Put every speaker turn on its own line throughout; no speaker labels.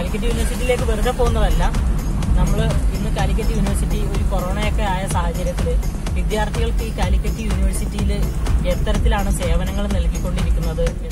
കാലിക്കറ്റ് യൂണിവേഴ്സിറ്റിയിലേക്ക് വെറുതെ പോകുന്നതല്ല നമ്മൾ ഇന്ന് കാലിക്കറ്റ് യൂണിവേഴ്സിറ്റി ഒരു കൊറോണയൊക്കെ ആയ സാഹചര്യത്തിൽ വിദ്യാർത്ഥികൾക്ക് ഈ കാലിക്കറ്റ് യൂണിവേഴ്സിറ്റിയിൽ എത്തരത്തിലാണ് സേവനങ്ങൾ നൽകിക്കൊണ്ടിരിക്കുന്നത് എന്ന്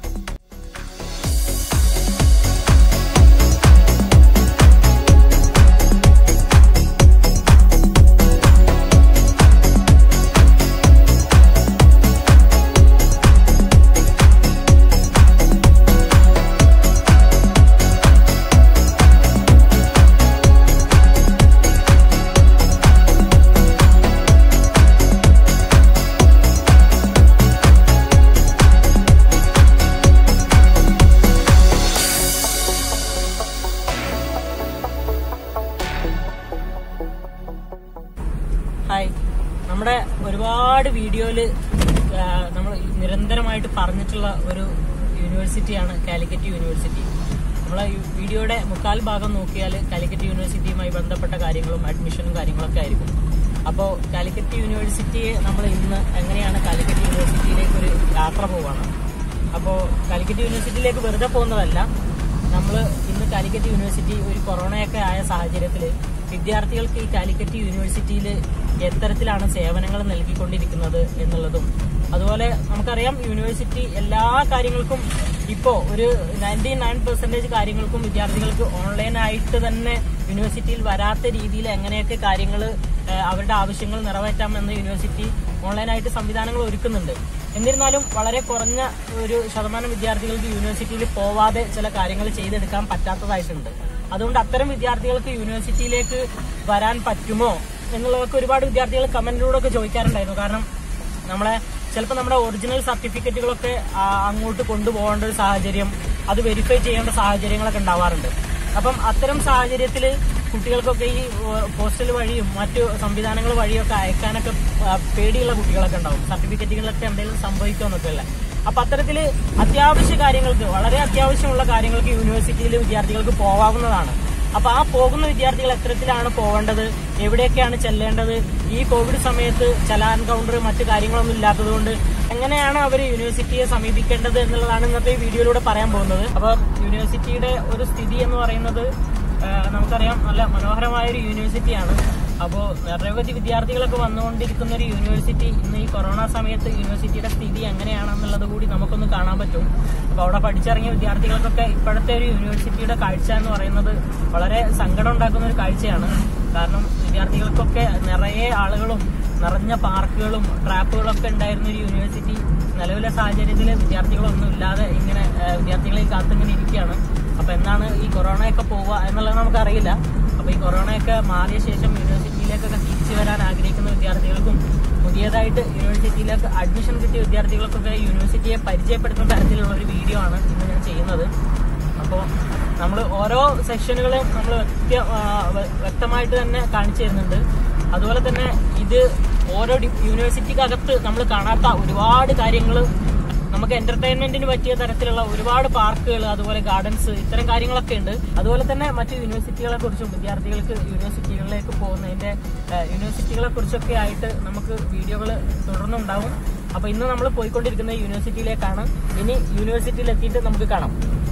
ഹായ് നമ്മുടെ ഒരുപാട് വീഡിയോയില് നമ്മൾ നിരന്തരമായിട്ട് പറഞ്ഞിട്ടുള്ള ഒരു യൂണിവേഴ്സിറ്റിയാണ് കാലിക്കറ്റ് യൂണിവേഴ്സിറ്റി നമ്മളെ ഈ വീഡിയോയുടെ മുക്കാൽ ഭാഗം നോക്കിയാൽ കാലിക്കറ്റ് യൂണിവേഴ്സിറ്റിയുമായി ബന്ധപ്പെട്ട കാര്യങ്ങളും അഡ്മിഷനും കാര്യങ്ങളൊക്കെ ആയിരിക്കും അപ്പോൾ കാലിക്കറ്റ് യൂണിവേഴ്സിറ്റിയെ നമ്മൾ ഇന്ന് എങ്ങനെയാണ് കാലിക്കറ്റ് യൂണിവേഴ്സിറ്റിയിലേക്ക് ഒരു യാത്ര പോവാണ് അപ്പോൾ കാലിക്കറ്റ് യൂണിവേഴ്സിറ്റിയിലേക്ക് വെറുതെ പോകുന്നതല്ല നമ്മൾ ഇന്ന് കാലിക്കറ്റ് യൂണിവേഴ്സിറ്റി ഒരു കൊറോണയൊക്കെ ആയ സാഹചര്യത്തിൽ വിദ്യാർത്ഥികൾക്ക് ഈ കാലിക്കറ്റ് യൂണിവേഴ്സിറ്റിയിൽ എത്തരത്തിലാണ് സേവനങ്ങൾ നൽകിക്കൊണ്ടിരിക്കുന്നത് എന്നുള്ളതും അതുപോലെ നമുക്കറിയാം യൂണിവേഴ്സിറ്റി എല്ലാ കാര്യങ്ങൾക്കും ഇപ്പോൾ ഒരു നയൻറ്റി നയൻ പെർസെൻറ്റേജ് കാര്യങ്ങൾക്കും വിദ്യാർത്ഥികൾക്ക് ഓൺലൈനായിട്ട് തന്നെ യൂണിവേഴ്സിറ്റിയിൽ വരാത്ത രീതിയിൽ എങ്ങനെയൊക്കെ കാര്യങ്ങൾ അവരുടെ ആവശ്യങ്ങൾ നിറവേറ്റാമെന്ന് യൂണിവേഴ്സിറ്റി ഓൺലൈനായിട്ട് സംവിധാനങ്ങൾ ഒരുക്കുന്നുണ്ട് എന്നിരുന്നാലും വളരെ കുറഞ്ഞ ഒരു ശതമാനം വിദ്യാർത്ഥികൾക്ക് യൂണിവേഴ്സിറ്റിയിൽ പോവാതെ ചില കാര്യങ്ങൾ ചെയ്തെടുക്കാൻ പറ്റാത്തതായിട്ടുണ്ട് അതുകൊണ്ട് അത്തരം വിദ്യാർത്ഥികൾക്ക് യൂണിവേഴ്സിറ്റിയിലേക്ക് വരാൻ പറ്റുമോ എന്നുള്ളതൊക്കെ ഒരുപാട് വിദ്യാർത്ഥികൾ കമന്റിലൂടെ ഒക്കെ ചോദിക്കാറുണ്ടായിരുന്നു കാരണം നമ്മളെ ചിലപ്പോൾ നമ്മുടെ ഒറിജിനൽ സർട്ടിഫിക്കറ്റുകളൊക്കെ ആ, അങ്ങോട്ട് കൊണ്ടുപോകേണ്ട ഒരു സാഹചര്യം അത് വെരിഫൈ ചെയ്യേണ്ട സാഹചര്യങ്ങളൊക്കെ ഉണ്ടാവാറുണ്ട് അപ്പം അത്തരം സാഹചര്യത്തിൽ കുട്ടികൾക്കൊക്കെ ഈ ഏഹ്, പോസ്റ്റൽ വഴിയും മറ്റു സംവിധാനങ്ങൾ വഴിയൊക്കെ അയക്കാനൊക്കെ ആ, പേടിയുള്ള കുട്ടികളൊക്കെ ഉണ്ടാവും സർട്ടിഫിക്കറ്റുകളൊക്കെ എന്തെങ്കിലും സംഭവിക്കുമെന്നൊക്കെ അല്ലേ അപ്പൊ അത്തരത്തിൽ അത്യാവശ്യ കാര്യങ്ങൾക്ക് വളരെ അത്യാവശ്യമുള്ള കാര്യങ്ങൾക്ക് യൂണിവേഴ്സിറ്റിയിൽ വിദ്യാർത്ഥികൾക്ക് പോവാവുന്നതാണ് അപ്പൊ ആ പോകുന്ന വിദ്യാർത്ഥികൾ എത്തരത്തിലാണ് പോവേണ്ടത് എവിടെയൊക്കെയാണ് ചെല്ലേണ്ടത് ഈ കോവിഡ് സമയത്ത് ചലാൻ കൗണ്ടർ മറ്റു കാര്യങ്ങളൊന്നും ഇല്ലാത്തതുകൊണ്ട് എങ്ങനെയാണ് അവർ യൂണിവേഴ്സിറ്റിയെ സമീപിക്കേണ്ടത് എന്നുള്ളതാണ് ഇന്നത്തെ ഈ വീഡിയോയിലൂടെ പറയാൻ പോകുന്നത് അപ്പൊ യൂണിവേഴ്സിറ്റിയുടെ ഒരു സ്ഥിതി എന്ന് പറയുന്നത് ആ, നമുക്കറിയാം നല്ല മനോഹരമായ ഒരു യൂണിവേഴ്സിറ്റിയാണ് അപ്പോൾ നിരവധി വിദ്യാർത്ഥികളൊക്കെ വന്നുകൊണ്ടിരിക്കുന്ന ഒരു യൂണിവേഴ്സിറ്റി ഇന്ന് ഈ കൊറോണ സമയത്ത് യൂണിവേഴ്സിറ്റിയുടെ സ്ഥിതി എങ്ങനെയാണെന്നുള്ളത് കൂടി നമുക്കൊന്ന് കാണാൻ പറ്റും അപ്പോൾ അവിടെ പഠിച്ചിറങ്ങിയ വിദ്യാർത്ഥികൾക്കൊക്കെ ഇപ്പോഴത്തെ ഒരു യൂണിവേഴ്സിറ്റിയുടെ കാഴ്ച എന്ന് പറയുന്നത് വളരെ സങ്കടം ഉണ്ടാക്കുന്ന ഒരു കാഴ്ചയാണ് കാരണം വിദ്യാർത്ഥികൾക്കൊക്കെ നിറയെ ആളുകളും നിറഞ്ഞ പാർക്കുകളും ട്രാപ്പുകളൊക്കെ ഉണ്ടായിരുന്ന ഒരു യൂണിവേഴ്സിറ്റി നിലവിലെ സാഹചര്യത്തിൽ വിദ്യാർത്ഥികളൊന്നും ഇല്ലാതെ ഇങ്ങനെ ആ, വിദ്യാർത്ഥികളെ കാത്തിങ്ങനെ ഇരിക്കുകയാണ് അപ്പൊ എന്നാണ് ഈ കൊറോണയൊക്കെ പോവുക എന്നുള്ളത് നമുക്കറിയില്ല അപ്പൊ ഈ കൊറോണയൊക്കെ മാറിയ ശേഷം യൂണിവേഴ്സിറ്റിയിലേക്കൊക്കെ തിരിച്ചു വരാൻ ആഗ്രഹിക്കുന്ന വിദ്യാർത്ഥികൾക്കും പുതിയതായിട്ട് യൂണിവേഴ്സിറ്റിയിലേക്ക് അഡ്മിഷൻ കിട്ടിയ വിദ്യാർത്ഥികൾക്കൊക്കെ യൂണിവേഴ്സിറ്റിയെ പരിചയപ്പെടുത്തുന്ന തരത്തിലുള്ള ഒരു വീഡിയോ ആണ് ഇന്ന് ഞാൻ ചെയ്യുന്നത് അപ്പോൾ നമ്മൾ ഓരോ സെക്ഷനുകളും നമ്മൾ വ്യക്ത ആ, വ്യ- വ്യക്തമായിട്ട് തന്നെ കാണിച്ചു തരുന്നുണ്ട് അതുപോലെ തന്നെ ഇത് ഓരോ ഡി- യൂണിവേഴ്സിറ്റിക്കകത്ത് നമ്മൾ കാണാത്ത ഒരുപാട് കാര്യങ്ങൾ നമുക്ക് എന്റർടൈൻമെന്റിന് പറ്റിയ തരത്തിലുള്ള ഒരുപാട് പാർക്കുകൾ അതുപോലെ ഗാർഡൻസ് ഇത്തരം കാര്യങ്ങളൊക്കെ ഉണ്ട് അതുപോലെ തന്നെ മറ്റ് യൂണിവേഴ്സിറ്റികളെ കുറിച്ചും വിദ്യാർത്ഥികൾക്ക് യൂണിവേഴ്സിറ്റികളിലേക്ക് പോകുന്നതിന്റെ ഏഹ്, യൂണിവേഴ്സിറ്റികളെ കുറിച്ചൊക്കെ ആയിട്ട് നമുക്ക് വീഡിയോകൾ തുടർന്നുണ്ടാവും അപ്പൊ ഇന്ന് നമ്മൾ പോയിക്കൊണ്ടിരിക്കുന്ന യൂണിവേഴ്സിറ്റിയിലേക്കാണ് ഇനി യൂണിവേഴ്സിറ്റിയിൽ എത്തിയിട്ട് നമുക്ക് കാണാം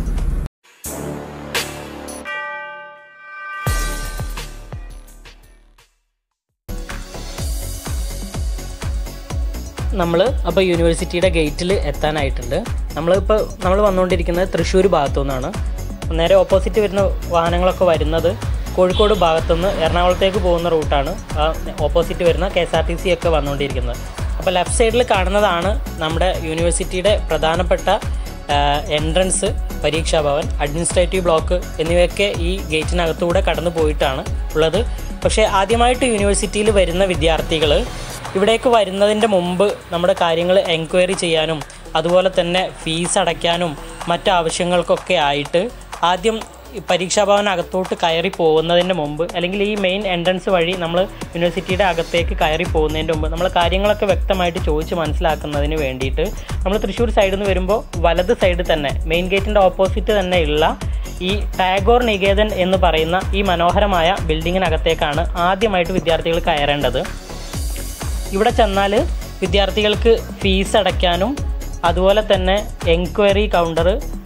നമ്മൾ അപ്പോൾ യൂണിവേഴ്സിറ്റിയുടെ ഗേറ്റിൽ എത്താനായിട്ടുണ്ട് നമ്മളിപ്പോൾ നമ്മൾ വന്നുകൊണ്ടിരിക്കുന്നത് തൃശ്ശൂർ ഭാഗത്തു നിന്നാണ് നേരെ ഓപ്പോസിറ്റ് വരുന്ന വാഹനങ്ങളൊക്കെ വരുന്നത് കോഴിക്കോട് ഭാഗത്തുനിന്ന് എറണാകുളത്തേക്ക് പോകുന്ന റൂട്ടാണ് ആ ഓപ്പോസിറ്റ് വരുന്ന K S R T C ഒക്കെ വന്നുകൊണ്ടിരിക്കുന്നത് അപ്പോൾ ലെഫ്റ്റ് സൈഡിൽ കാണുന്നതാണ് നമ്മുടെ യൂണിവേഴ്സിറ്റിയുടെ പ്രധാനപ്പെട്ട എൻട്രൻസ് പരീക്ഷാ ഭവൻ അഡ്മിനിസ്ട്രേറ്റീവ് ബ്ലോക്ക് എന്നിവയൊക്കെ ഈ ഗേറ്റിനകത്തൂടെ കടന്നു പോയിട്ടാണ് ഉള്ളത് പക്ഷേ ആദ്യമായിട്ട് യൂണിവേഴ്സിറ്റിയിൽ വരുന്ന വിദ്യാർത്ഥികൾ ഇവിടേക്ക് വരുന്നതിൻ്റെ മുമ്പ് നമ്മുടെ കാര്യങ്ങൾ എൻക്വയറി ചെയ്യാനും അതുപോലെ തന്നെ ഫീസ് അടയ്ക്കാനും മറ്റു ആവശ്യങ്ങൾക്കൊക്കെ ആയിട്ട് ആദ്യം ഈ പരീക്ഷാഭവൻ അകത്തോട്ട് കയറി പോകുന്നതിന് മുമ്പ് അല്ലെങ്കിൽ ഈ മെയിൻ എൻട്രൻസ് വഴി നമ്മൾ യൂണിവേഴ്സിറ്റിയുടെ അകത്തേക്ക് കയറി പോകുന്നതിൻ്റെ മുമ്പ് നമ്മൾ കാര്യങ്ങളൊക്കെ വ്യക്തമായിട്ട് ചോദിച്ച് മനസ്സിലാക്കുന്നതിന് വേണ്ടിയിട്ട് നമ്മൾ തൃശ്ശൂർ സൈഡിൽ നിന്ന് വരുമ്പോൾ വലത് സൈഡ് തന്നെ മെയിൻ ഗേറ്റിൻ്റെ ഓപ്പോസിറ്റ് തന്നെ ഉള്ള ഈ ടാഗോർ നികേതൻ എന്ന് പറയുന്ന ഈ മനോഹരമായ ബിൽഡിങ്ങിനകത്തേക്കാണ് ആദ്യമായിട്ട് വിദ്യാർത്ഥികൾ കയറേണ്ടത് ഇവിടെ ചെന്നാൽ വിദ്യാർത്ഥികൾക്ക് ഫീസ് അടയ്ക്കാനും അതുപോലെ തന്നെ എൻക്വയറി കൗണ്ടർ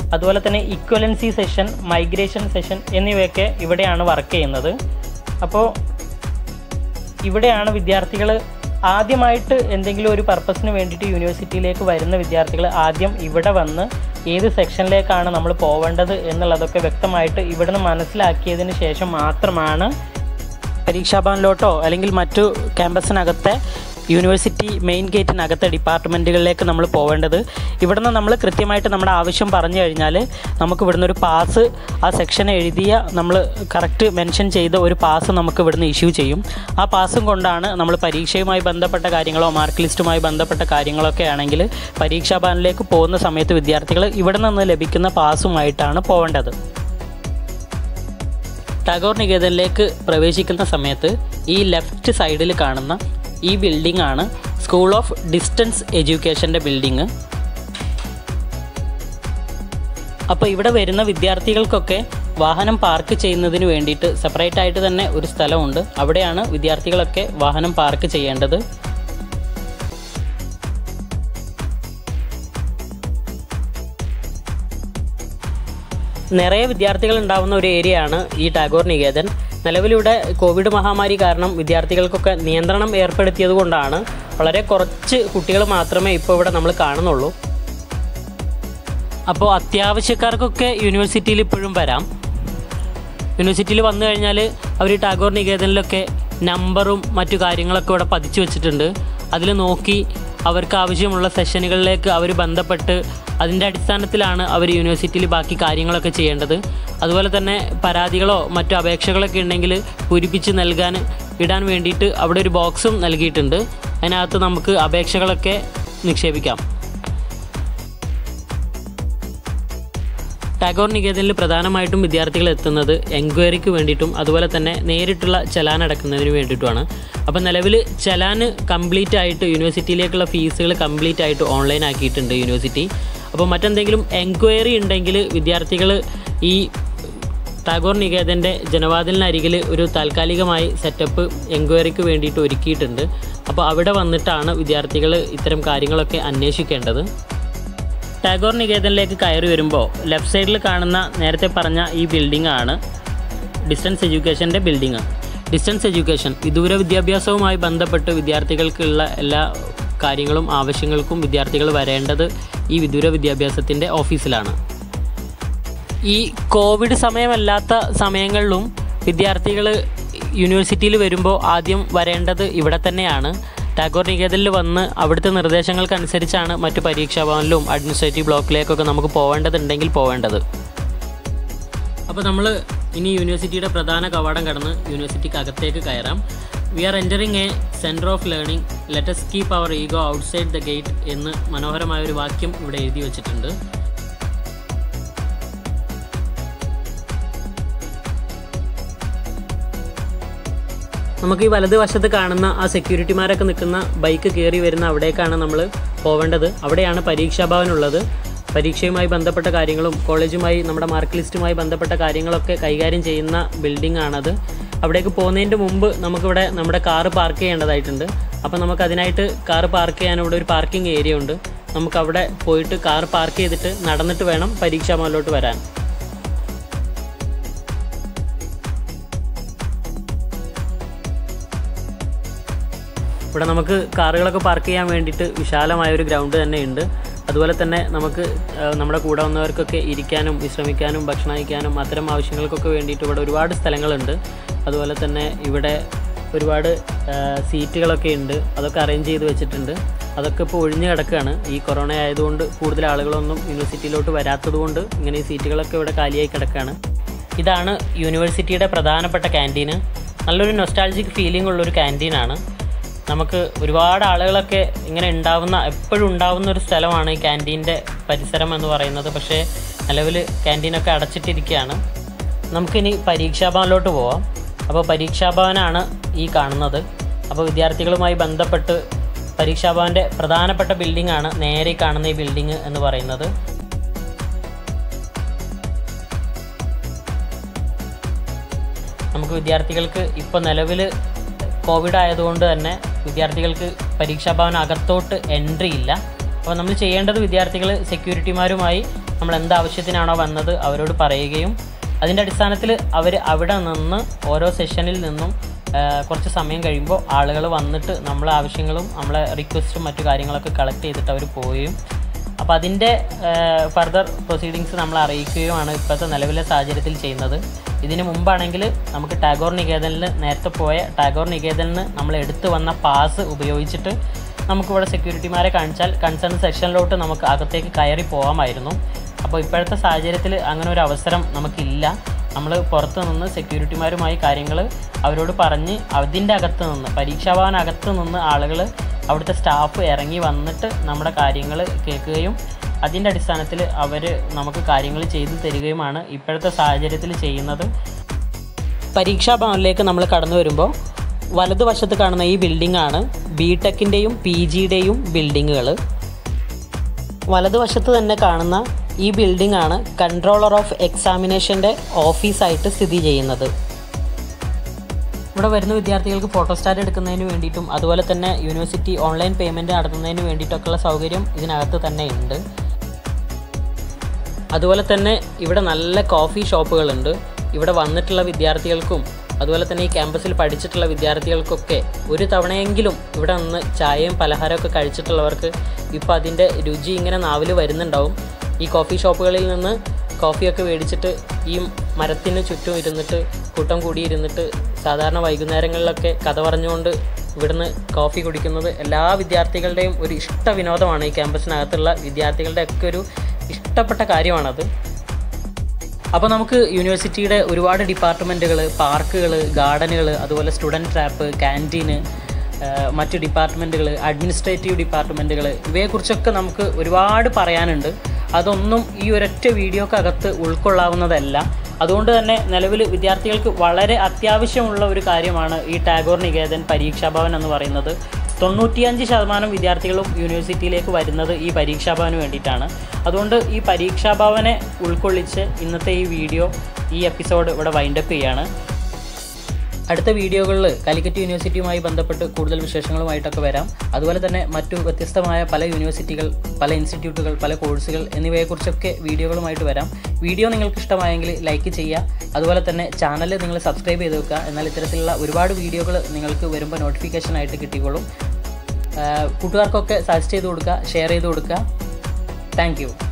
അതുപോലെ തന്നെ ഇക്വലൻസി സെഷൻ മൈഗ്രേഷൻ സെഷൻ എന്നിവയൊക്കെ ഇവിടെയാണ് വർക്ക് ചെയ്യുന്നത് അപ്പോൾ ഇവിടെയാണ് വിദ്യാർത്ഥികൾ ആദ്യമായിട്ട് എന്തെങ്കിലും ഒരു പർപ്പസിന് വേണ്ടിയിട്ട് യൂണിവേഴ്സിറ്റിയിലേക്ക് വരുന്ന വിദ്യാർത്ഥികൾ ആദ്യം ഇവിടെ വന്ന് ഏത് സെക്ഷനിലേക്കാണ് നമ്മൾ പോവേണ്ടത് എന്നുള്ളതൊക്കെ വ്യക്തമായിട്ട് ഇവിടുന്ന് മനസ്സിലാക്കിയതിന് ശേഷം മാത്രമാണ് പരീക്ഷാഭവനിലോട്ടോ അല്ലെങ്കിൽ മറ്റു ക്യാമ്പസിനകത്തെ യൂണിവേഴ്സിറ്റി മെയിൻ ഗേറ്റിനകത്തെ ഡിപ്പാർട്ട്മെൻറ്റുകളിലേക്ക് നമ്മൾ പോവേണ്ടത് ഇവിടുന്ന് നമ്മൾ കൃത്യമായിട്ട് നമ്മുടെ ആവശ്യം പറഞ്ഞു കഴിഞ്ഞാൽ നമുക്ക് ഇവിടുന്ന് ഒരു പാസ് ആ സെക്ഷൻ എഴുതിയ നമ്മൾ കറക്റ്റ് മെൻഷൻ ചെയ്ത ഒരു പാസ് നമുക്ക് ഇവിടുന്ന് ഇഷ്യൂ ചെയ്യും ആ പാസും കൊണ്ടാണ് നമ്മൾ പരീക്ഷയുമായി ബന്ധപ്പെട്ട കാര്യങ്ങളോ മാർക്ക് ലിസ്റ്റുമായി ബന്ധപ്പെട്ട കാര്യങ്ങളൊക്കെ ആണെങ്കിൽ പരീക്ഷാഭവനിലേക്ക് പോകുന്ന സമയത്ത് വിദ്യാർത്ഥികൾ ഇവിടെ നിന്ന് ലഭിക്കുന്ന പാസുമായിട്ടാണ് പോവേണ്ടത് ടാഗോർ നികേതനിലേക്ക് പ്രവേശിക്കുന്ന സമയത്ത് ഈ ലെഫ്റ്റ് സൈഡിൽ കാണുന്ന ഈ ബിൽഡിംഗ് ആണ് സ്കൂൾ ഓഫ് ഡിസ്റ്റൻസ് എഡ്യൂക്കേഷൻ്റെ ബിൽഡിംഗ് അപ്പോൾ ഇവിടെ വരുന്ന വിദ്യാർത്ഥികൾക്കൊക്കെ വാഹനം പാർക്ക് ചെയ്യുന്നതിന് വേണ്ടിയിട്ട് സെപ്പറേറ്റ് ആയിട്ട് തന്നെ ഒരു സ്ഥലമുണ്ട് അവിടെയാണ് വിദ്യാർത്ഥികളൊക്കെ വാഹനം പാർക്ക് ചെയ്യേണ്ടത് നിറയെ വിദ്യാർത്ഥികൾ ഉണ്ടാവുന്ന ഒരു ഏരിയയാണ് ഈ ടാഗോർ നികേതൻ നിലവിലിവിടെ കോവിഡ് മഹാമാരി കാരണം വിദ്യാർത്ഥികൾക്കൊക്കെ നിയന്ത്രണം ഏർപ്പെടുത്തിയത് കൊണ്ടാണ് വളരെ കുറച്ച് കുട്ടികൾ മാത്രമേ ഇപ്പോൾ ഇവിടെ നമ്മൾ കാണുന്നുള്ളൂ അപ്പോൾ അത്യാവശ്യക്കാർക്കൊക്കെ യൂണിവേഴ്സിറ്റിയിൽ ഇപ്പോഴും വരാം യൂണിവേഴ്സിറ്റിയിൽ വന്നു കഴിഞ്ഞാൽ അവർ ടാഗോർ നികേതനിലൊക്കെ നമ്പറും മറ്റു കാര്യങ്ങളൊക്കെ ഇവിടെ പതിച്ചു വെച്ചിട്ടുണ്ട് അതിൽ നോക്കി അവർക്ക് ആവശ്യമുള്ള സെഷനുകളിലേക്ക് അവർ ബന്ധപ്പെട്ട് അതിൻ്റെ അടിസ്ഥാനത്തിലാണ് അവർ യൂണിവേഴ്സിറ്റിയിൽ ബാക്കി കാര്യങ്ങളൊക്കെ ചെയ്യേണ്ടത് അതുപോലെ തന്നെ പരാതികളോ മറ്റു അപേക്ഷകളൊക്കെ ഉണ്ടെങ്കിൽ പൂരിപ്പിച്ച് നൽകാൻ ഇടാൻ വേണ്ടിയിട്ട് അവിടെ ഒരു ബോക്സും നൽകിയിട്ടുണ്ട് അതിനകത്ത് നമുക്ക് അപേക്ഷകളൊക്കെ നിക്ഷേപിക്കാം ടാഗോർ നികേതനിൽ പ്രധാനമായിട്ടും വിദ്യാർത്ഥികൾ എത്തുന്നത് എൻക്വയറിക്ക് വേണ്ടിയിട്ടും അതുപോലെ തന്നെ നേരിട്ടുള്ള ചലാൻ അടക്കുന്നതിന് വേണ്ടിയിട്ടുമാണ് അപ്പോൾ നിലവിൽ ചലാൻ കംപ്ലീറ്റ് ആയിട്ട് യൂണിവേഴ്സിറ്റിയിലേക്കുള്ള ഫീസുകൾ കംപ്ലീറ്റ് ആയിട്ട് ഓൺലൈൻ ആക്കിയിട്ടുണ്ട് യൂണിവേഴ്സിറ്റി അപ്പോൾ മറ്റെന്തെങ്കിലും എൻക്വയറി ഉണ്ടെങ്കിൽ വിദ്യാർത്ഥികൾ ഈ ടാഗോർ നികേതൻ്റെ ജനവാതിലിനരികിൽ ഒരു താൽക്കാലികമായി സെറ്റപ്പ് എൻക്വയറിക്ക് വേണ്ടിയിട്ട് ഒരുക്കിയിട്ടുണ്ട് അപ്പോൾ അവിടെ വന്നിട്ടാണ് വിദ്യാർത്ഥികൾ ഇത്തരം കാര്യങ്ങളൊക്കെ അന്വേഷിക്കേണ്ടത് ടാഗോർ നികേതനിലേക്ക് കയറി വരുമ്പോൾ ലെഫ്റ്റ് സൈഡിൽ കാണുന്ന നേരത്തെ പറഞ്ഞ ഈ ബിൽഡിംഗ് ആണ് ഡിസ്റ്റൻസ് എഡ്യൂക്കേഷൻ്റെ ബിൽഡിംഗ് ഡിസ്റ്റൻസ് എഡ്യൂക്കേഷൻ വിദൂര വിദ്യാഭ്യാസവുമായി ബന്ധപ്പെട്ട് വിദ്യാർത്ഥികൾക്കുള്ള എല്ലാ കാര്യങ്ങളും ആവശ്യങ്ങൾക്കും വിദ്യാർത്ഥികൾ വരേണ്ടത് ഈ വിദൂര വിദ്യാഭ്യാസത്തിൻ്റെ ഓഫീസിലാണ് ഈ കോവിഡ് സമയമല്ലാത്ത സമയങ്ങളിലും വിദ്യാർത്ഥികൾ യൂണിവേഴ്സിറ്റിയിൽ വരുമ്പോൾ ആദ്യം വരേണ്ടത് ഇവിടെ തന്നെയാണ് ടാഗോർ നികേതനിൽ വന്ന് അവിടുത്തെ നിർദ്ദേശങ്ങൾക്കനുസരിച്ചാണ് മറ്റു പരീക്ഷാ ഭവനിലും അഡ്മിനിസ്ട്രേറ്റീവ് ബ്ലോക്കിലേക്കൊക്കെ നമുക്ക് പോവേണ്ടതുണ്ടെങ്കിൽ പോവേണ്ടത് അപ്പോൾ നമ്മൾ ഇനി യൂണിവേഴ്സിറ്റിയുടെ പ്രധാന കവാടം കടന്ന് യൂണിവേഴ്സിറ്റിക്ക് അകത്തേക്ക് കയറാം we are entering a centre of learning let's keep our ego outside the gate എന്ന് മനോഹരമായ ഒരു വാക്യം ഇവിടെ എഴുതി വച്ചിട്ടുണ്ട് നമുക്ക് ഈ വലതുവശത്ത് കാണുന്ന ആ സെക്യൂരിറ്റിമാരൊക്കെ നിൽക്കുന്ന ബൈക്ക് കയറി വരുന്ന അവിടേക്കാണ് നമ്മൾ പോവേണ്ടത് അവിടെയാണ് പരീക്ഷാഭവൻ ഉള്ളത് പരീക്ഷയുമായി ബന്ധപ്പെട്ട കാര്യങ്ങളും കോളേജുമായി നമ്മുടെ മാർക്ക് ലിസ്റ്റുമായി ബന്ധപ്പെട്ട കാര്യങ്ങളൊക്കെ കൈകാര്യം ചെയ്യുന്ന ബിൽഡിംഗ് ആണത് അവിടേക്ക് പോകുന്നതിൻ്റെ മുമ്പ് നമുക്കിവിടെ നമ്മുടെ കാറ് പാർക്ക് ചെയ്യേണ്ടതായിട്ടുണ്ട് അപ്പോൾ നമുക്ക് അതിനായിട്ട് കാറ് പാർക്ക് ചെയ്യാൻ ഇവിടെ ഒരു പാർക്കിംഗ് ഏരിയ ഉണ്ട് നമുക്ക് അവിടെ പോയിട്ട് കാർ പാർക്ക് ചെയ്തിട്ട് നടന്നിട്ട് വേണം പരീക്ഷാഭവനിലോട്ട് വരാൻ ഇവിടെ നമുക്ക് കാറുകളൊക്കെ പാർക്ക് ചെയ്യാൻ വേണ്ടിയിട്ട് വിശാലമായ ഒരു ഗ്രൗണ്ട് തന്നെ ഉണ്ട് അതുപോലെ തന്നെ നമുക്ക് ആ, നമ്മുടെ കൂടെ വന്നവർക്കൊക്കെ ഇരിക്കാനും വിശ്രമിക്കാനും ഭക്ഷണം കഴിക്കാനും അത്തരം ആവശ്യങ്ങൾക്കൊക്കെ വേണ്ടിയിട്ട് ഇവിടെ ഒരുപാട് സ്ഥലങ്ങളുണ്ട് അതുപോലെ തന്നെ ഇവിടെ ഒരുപാട് ആ, സീറ്റുകളൊക്കെ ഉണ്ട് അതൊക്കെ അറേഞ്ച് ചെയ്ത് വെച്ചിട്ടുണ്ട് അതൊക്കെ ഇപ്പോൾ ഒഴിഞ്ഞു കിടക്കുകയാണ് ഈ കൊറോണ ആയതുകൊണ്ട് കൂടുതൽ ആളുകളൊന്നും യൂണിവേഴ്സിറ്റിയിലോട്ട് വരാത്തത് കൊണ്ട് ഇങ്ങനെ ഈ സീറ്റുകളൊക്കെ ഇവിടെ കാലിയായി കിടക്കുകയാണ് ഇതാണ് യൂണിവേഴ്സിറ്റിയുടെ പ്രധാനപ്പെട്ട ക്യാൻറ്റീന് നല്ലൊരു നൊസ്റ്റാൾജിക് ഫീലിംഗ് ഉള്ളൊരു ക്യാൻറ്റീനാണ് നമുക്ക് ഒരുപാട് ആളുകളൊക്കെ ഇങ്ങനെ ഉണ്ടാവുന്ന എപ്പോഴും ഉണ്ടാവുന്ന ഒരു സ്ഥലമാണ് ഈ ക്യാൻറ്റീൻ്റെ പരിസരം എന്ന് പറയുന്നത് പക്ഷേ നിലവിൽ ക്യാൻറ്റീനൊക്കെ അടച്ചിട്ടിരിക്കുകയാണ് നമുക്കിനി പരീക്ഷാഭവനിലോട്ട് പോവാം അപ്പോൾ പരീക്ഷാഭവനാണ് ഈ കാണുന്നത് അപ്പോൾ വിദ്യാർത്ഥികളുമായി ബന്ധപ്പെട്ട് പരീക്ഷാഭവൻ്റെ പ്രധാനപ്പെട്ട ബിൽഡിംഗ് ആണ് നേരെ ഈ കാണുന്ന ഈ ബിൽഡിംഗ് എന്ന് പറയുന്നത് നമുക്ക് വിദ്യാർത്ഥികൾക്ക് ഇപ്പോൾ നിലവിൽ കോവിഡ് ആയതുകൊണ്ട് തന്നെ വിദ്യാർത്ഥികൾക്ക് പരീക്ഷാഭവൻ അകത്തോട്ട് എൻട്രി ഇല്ല അപ്പോൾ നമ്മൾ ചെയ്യേണ്ടത് വിദ്യാർത്ഥികൾ സെക്യൂരിറ്റിമാരുമായി നമ്മൾ എന്ത് ആവശ്യത്തിനാണോ വന്നത് അവരോട് പറയുകയും അതിൻ്റെ അടിസ്ഥാനത്തിൽ അവർ അവിടെ നിന്ന് ഓരോ സെഷനിൽ നിന്നും ആ, കുറച്ച് സമയം കഴിയുമ്പോൾ ആളുകൾ വന്നിട്ട് നമ്മളെ ആവശ്യങ്ങളും നമ്മളെ റിക്വസ്റ്റും മറ്റു കാര്യങ്ങളൊക്കെ കളക്ട് ചെയ്തിട്ട് അവർ പോവുകയും അപ്പോൾ അതിൻ്റെ ഫർദർ പ്രൊസീഡിങ്സ് നമ്മൾ അറിയിക്കുകയുമാണ് ഇപ്പോഴത്തെ നിലവിലെ സാഹചര്യത്തിൽ ചെയ്യുന്നത് ഇതിന് മുമ്പാണെങ്കിൽ നമുക്ക് ടാഗോർ നികേതനിൽ നേരത്തെ പോയ ടാഗോർ നികേതനിൽ നമ്മൾ എടുത്തു വന്ന പാസ് ഉപയോഗിച്ചിട്ട് നമുക്കിവിടെ സെക്യൂരിറ്റിമാരെ കാണിച്ചാൽ കൺസേൺ സെക്ഷനിലോട്ട് നമുക്ക് അകത്തേക്ക് കയറി പോകാമായിരുന്നു അപ്പോൾ ഇപ്പോഴത്തെ സാഹചര്യത്തിൽ അങ്ങനെ ഒരു അവസരം നമുക്കില്ല നമ്മൾ പുറത്ത് നിന്ന് സെക്യൂരിറ്റിമാരുമായി കാര്യങ്ങൾ അവരോട് പറഞ്ഞ് അതിൻ്റെ അകത്ത് നിന്ന് പരീക്ഷാഭവൻ അകത്ത് നിന്ന് ആളുകൾ അവിടുത്തെ സ്റ്റാഫ് ഇറങ്ങി വന്നിട്ട് നമ്മുടെ കാര്യങ്ങൾ കേൾക്കുകയും അതിൻ്റെ അടിസ്ഥാനത്തിൽ അവർ നമുക്ക് കാര്യങ്ങൾ ചെയ്തു തരികയുമാണ് ഇപ്പോഴത്തെ സാഹചര്യത്തിൽ ചെയ്യുന്നത് പരീക്ഷാ ഭവനിലേക്ക് നമ്മൾ കടന്നു വരുമ്പോൾ വലതുവശത്ത് കാണുന്ന ഈ ബിൽഡിംഗ് ആണ് ബി ടെക്കിൻ്റെയും പി ജിയുടെയും ബിൽഡിങ്ങുകൾ വലതുവശത്ത് തന്നെ കാണുന്ന ഈ ബിൽഡിംഗ് ആണ് കൺട്രോളർ ഓഫ് എക്സാമിനേഷൻ്റെ ഓഫീസായിട്ട് സ്ഥിതി ചെയ്യുന്നത് ഇവിടെ വരുന്ന വിദ്യാർത്ഥികൾക്ക് ഫോട്ടോസ്റ്റാറ്റ് എടുക്കുന്നതിന് വേണ്ടിയിട്ടും അതുപോലെ തന്നെ യൂണിവേഴ്സിറ്റി ഓൺലൈൻ പേയ്മെൻറ്റ് നടത്തുന്നതിന് വേണ്ടിയിട്ടൊക്കെയുള്ള സൗകര്യം ഇതിനകത്ത് തന്നെ ഉണ്ട് അതുപോലെ തന്നെ ഇവിടെ നല്ല കോഫി ഷോപ്പുകളുണ്ട് ഇവിടെ വന്നിട്ടുള്ള വിദ്യാർത്ഥികൾക്കും അതുപോലെ തന്നെ ഈ ക്യാമ്പസിൽ പഠിച്ചിട്ടുള്ള വിദ്യാർത്ഥികൾക്കൊക്കെ ഒരു തവണയെങ്കിലും ഇവിടെ നിന്ന് ചായയും പലഹാരമൊക്കെ കഴിച്ചിട്ടുള്ളവർക്ക് ഇപ്പോൾ അതിൻ്റെ രുചി ഇങ്ങനെ നാവിൽ വരുന്നുണ്ടാവും ഈ കോഫി ഷോപ്പുകളിൽ നിന്ന് കോഫിയൊക്കെ മേടിച്ചിട്ട് ഈ മരത്തിന് ചുറ്റും ഇരുന്നിട്ട് കൂട്ടം കൂടി ഇരുന്നിട്ട് സാധാരണ വൈകുന്നേരങ്ങളിലൊക്കെ കഥ പറഞ്ഞുകൊണ്ട് ഇവിടുന്ന് കോഫി കുടിക്കുന്നത് എല്ലാ വിദ്യാർത്ഥികളുടെയും ഒരു ഇഷ്ട വിനോദമാണ് ഈ ക്യാമ്പസിനകത്തുള്ള വിദ്യാർത്ഥികളുടെ ഒക്കെ ഒരു ഇഷ്ടപ്പെട്ട കാര്യമാണത് അപ്പോൾ നമുക്ക് യൂണിവേഴ്സിറ്റിയുടെ ഒരുപാട് ഡിപ്പാർട്ട്മെൻറ്റുകൾ പാർക്കുകൾ ഗാർഡനുകൾ അതുപോലെ സ്റ്റുഡൻറ്റ് ട്രാപ്പ് ക്യാൻറ്റീന് മറ്റ് ഡിപ്പാർട്ട്മെൻറ്റുകൾ അഡ്മിനിസ്ട്രേറ്റീവ് ഡിപ്പാർട്ട്മെൻറ്റുകൾ ഇവയെക്കുറിച്ചൊക്കെ നമുക്ക് ഒരുപാട് പറയാനുണ്ട് അതൊന്നും ഈ ഒരൊറ്റ വീഡിയോക്കകത്ത് ഉൾക്കൊള്ളാവുന്നതല്ല അതുകൊണ്ട് തന്നെ നിലവിൽ വിദ്യാർത്ഥികൾക്ക് വളരെ അത്യാവശ്യമുള്ള ഒരു കാര്യമാണ് ഈ ടാഗോർ നികേതൻ പരീക്ഷാഭവൻ എന്ന് പറയുന്നത് തൊണ്ണൂറ്റിയഞ്ച് ശതമാനം വിദ്യാർത്ഥികളും യൂണിവേഴ്സിറ്റിയിലേക്ക് വരുന്നത് ഈ പരീക്ഷാഭവന് വേണ്ടിയിട്ടാണ് അതുകൊണ്ട് ഈ പരീക്ഷാഭവനെ ഉൾക്കൊള്ളിച്ച് ഇന്നത്തെ ഈ വീഡിയോ ഈ എപ്പിസോഡ് ഇവിടെ വൈൻഡപ്പ് ചെയ്യാണ് അടുത്ത വീഡിയോകളിൽ കാലിക്കറ്റ് യൂണിവേഴ്സിറ്റിയുമായി ബന്ധപ്പെട്ട് കൂടുതൽ വിശേഷങ്ങളുമായിട്ടൊക്കെ വരാം അതുപോലെ തന്നെ മറ്റു വ്യത്യസ്തമായ പല യൂണിവേഴ്സിറ്റികൾ പല ഇൻസ്റ്റിറ്റ്യൂട്ടുകൾ പല കോഴ്സുകൾ എന്നിവയെക്കുറിച്ചൊക്കെ വീഡിയോകളുമായിട്ട് വരാം വീഡിയോ നിങ്ങൾക്ക് ഇഷ്ടമായെങ്കിൽ ലൈക്ക് ചെയ്യുക അതുപോലെ തന്നെ ചാനൽ നിങ്ങൾ സബ്സ്ക്രൈബ് ചെയ്ത് വെക്കുക എന്നാൽ ഇത്തരത്തിലുള്ള ഒരുപാട് വീഡിയോകൾ നിങ്ങൾക്ക് വരുമ്പോൾ നോട്ടിഫിക്കേഷൻ ആയിട്ട് കിട്ടിക്കോളും ആഹ് കൂട്ടുകാർക്കൊക്കെ സജസ്റ്റ് ചെയ്ത് കൊടുക്കുക ഷെയർ ചെയ്ത് കൊടുക്കുക താങ്ക്